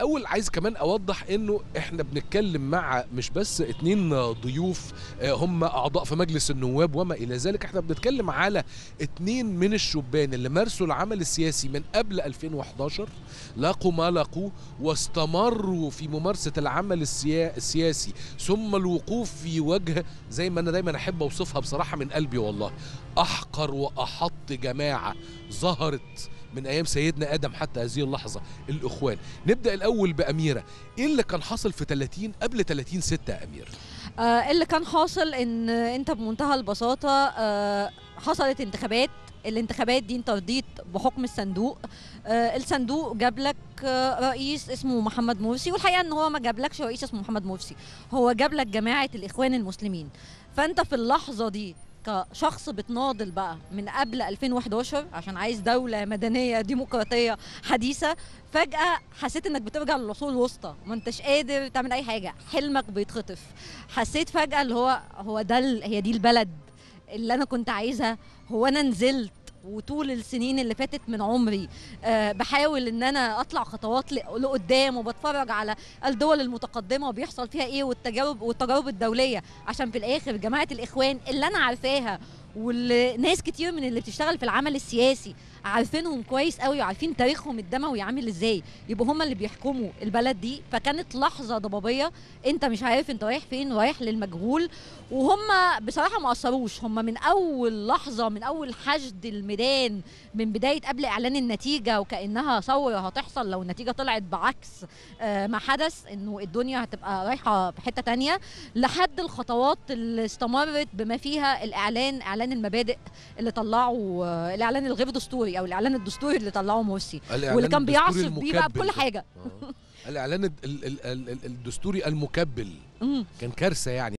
الاول عايز كمان اوضح انه احنا بنتكلم مع مش بس اتنين ضيوف آه، هم اعضاء في مجلس النواب وما الى ذلك احنا بنتكلم على اتنين من الشبان اللي مارسوا العمل السياسي من قبل 2011 لاقوا ما لاقوه واستمروا في ممارسه العمل السيا- السياسي ثم الوقوف في وجه زي ما انا دايما احب اوصفها بصراحه من قلبي والله احقر واحط جماعه ظهرت من ايام سيدنا ادم حتى هذه اللحظه الاخوان نبدا الاول باميره ايه اللي كان حاصل في 30 قبل 30 6 يا امير آه اللي كان حاصل ان انت بمنتهى البساطه آه حصلت انتخابات الانتخابات دي انت رضيت بحكم الصندوق آه الصندوق جاب لك آه رئيس اسمه محمد مرسي والحقيقه ان هو ما جابلكش رئيس اسمه محمد مرسي هو جاب لك جماعه الاخوان المسلمين فانت في اللحظه دي كشخص بتناضل بقى من قبل 2011 عشان عايز دولة مدنية ديمقراطية حديثة فجأة حسيت انك بترجع للعصور الوسطى ما انتش قادر تعمل اي حاجة حلمك بيتخطف حسيت فجأة اللي هو هو ده ال- هي دي البلد اللي انا كنت عايزها هو انا نزلت وطول السنين اللي فاتت من عمري أه بحاول ان انا اطلع خطوات ل- لقدام وبتفرج على الدول المتقدمه وبيحصل فيها ايه والتجارب والتجارب الدوليه عشان في الاخر جماعه الاخوان اللي انا عارفاها واللي ناس كتير من اللي بتشتغل في العمل السياسي عارفينهم كويس قوي وعارفين تاريخهم الدموي عامل ازاي يبقوا هم اللي بيحكموا البلد دي فكانت لحظه ضبابيه انت مش عارف انت رايح فين رايح للمجهول وهم بصراحه ما قصروش هم من اول لحظه من اول حشد الميدان من بدايه قبل اعلان النتيجه وكانها ثوره هتحصل لو النتيجه طلعت بعكس آه، ما حدث انه الدنيا هتبقى رايحه في حته تانية لحد الخطوات اللي استمرت بما فيها الاعلان اعلان المبادئ اللي طلعه آه، الاعلان الغير دستوري او الاعلان الدستوري اللي طلعه مرسي الإعلان واللي كان الدستوري بيعصف بيه بقى المكبل بكل ده. حاجه آه. الاعلان ال- ال- ال- ال- الدستوري المكبل مم. كان كارثه يعني